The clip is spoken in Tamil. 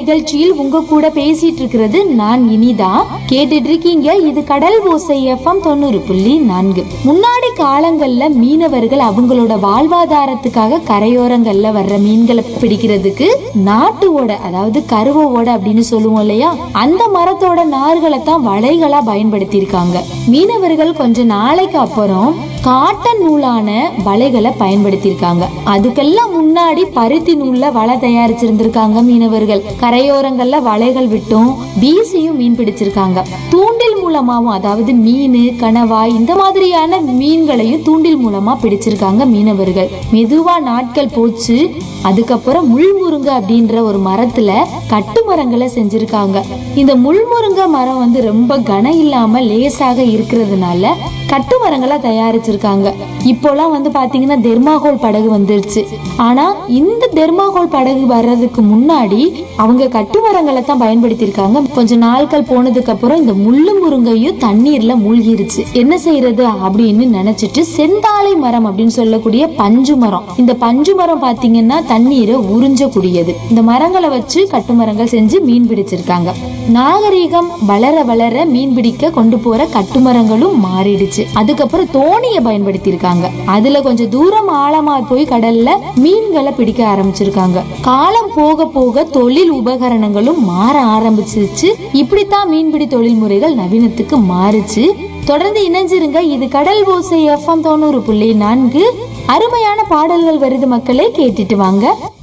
நிகழ்ச்சியில் உங்க கூட பேசிட்டு இருக்கிறது நான் இனிதா கேட்டுட்டு இருக்கீங்க இது கடல் ஓசை எஃப்எம் தொண்ணூறு புள்ளி நான்கு முன்னாடி காலங்கள்ல மீனவர்கள் அவங்களோட வாழ்வாதாரத்துக்காக கரையோரங்கள்ல வர்ற மீன்களை பிடிக்கிறதுக்கு நாட்டு ஓடை அதாவது கருவ ஓடை அப்படின்னு சொல்லுவோம் இல்லையா அந்த மரத்தோட நார்களை தான் வலைகளா பயன்படுத்தி இருக்காங்க மீனவர்கள் கொஞ்ச நாளைக்கு அப்புறம் காட்டன் நூலான வலைகளை பயன்படுத்தி இருக்காங்க அதுக்கெல்லாம் முன்னாடி பருத்தி நூல்ல வலை தயாரிச்சிருந்திருக்காங்க மீனவர்கள் கரையோரங்கள்ல வலைகள் விட்டும் வீசியும் மீன் பிடிச்சிருக்காங்க தூண்டில் மூலமாவும் அதாவது மீன் கணவாய் இந்த மாதிரியான மீன்களையும் தூண்டில் மூலமா பிடிச்சிருக்காங்க மீனவர்கள் மெதுவா நாட்கள் போச்சு அதுக்கப்புறம் முள்முருங்கை அப்படின்ற ஒரு மரத்துல கட்டு மரங்களை செஞ்சிருக்காங்க இந்த முள்முருங்கை மரம் வந்து ரொம்ப கனம் இல்லாம லேசாக இருக்கிறதுனால கட்டு மரங்களா தயாரிச்சிருக்காங்க இப்போலாம் வந்து பாத்தீங்கன்னா தெர்மாகோல் படகு வந்துருச்சு ஆனா இந்த தெர்மாகோல் படகு வர்றதுக்கு முன்னாடி அவங்க கட்டு மரங்களை தான் பயன்படுத்தியிருக்காங்க கொஞ்ச நாட்கள் போனதுக்கு அப்புறம் இந்த முள்ளு முருங்கையும் தண்ணீர்ல மூழ்கிருச்சு என்ன செய்யறது அப்படின்னு நினைச்சிட்டு செந்தாழை மரம் அப்படின்னு சொல்லக்கூடிய பஞ்சு மரம் இந்த பஞ்சு மரம் பாத்தீங்கன்னா தண்ணீரை உறிஞ்சக்கூடியது இந்த மரங்களை வச்சு கட்டுமரங்கள் செஞ்சு மீன் பிடிச்சிருக்காங்க நாகரீகம் வளர வளர மீன் பிடிக்க கொண்டு போற கட்டுமரங்களும் மாறிடுச்சு அதுக்கப்புறம் தோணியை பயன்படுத்தி இருக்காங்க அதுல கொஞ்சம் தூரம் ஆழமா போய் கடல்ல மீன்களை பிடிக்க ஆரம்பிச்சிருக்காங்க காலம் போக போக தொழில் உபகரணங்களும் மாற ஆரம்பிச்சிருச்சு இப்படித்தான் மீன்பிடி தொழில் முறைகள் நவீனத்துக்கு மாறுச்சு தொடர்ந்து இணைஞ்சிருங்க இது கடல் ஓசை எஃப்எம் தொண்ணூறு புள்ளி நான்கு அருமையான பாடல்கள் வருது மக்களே கேட்டுட்டு வாங்க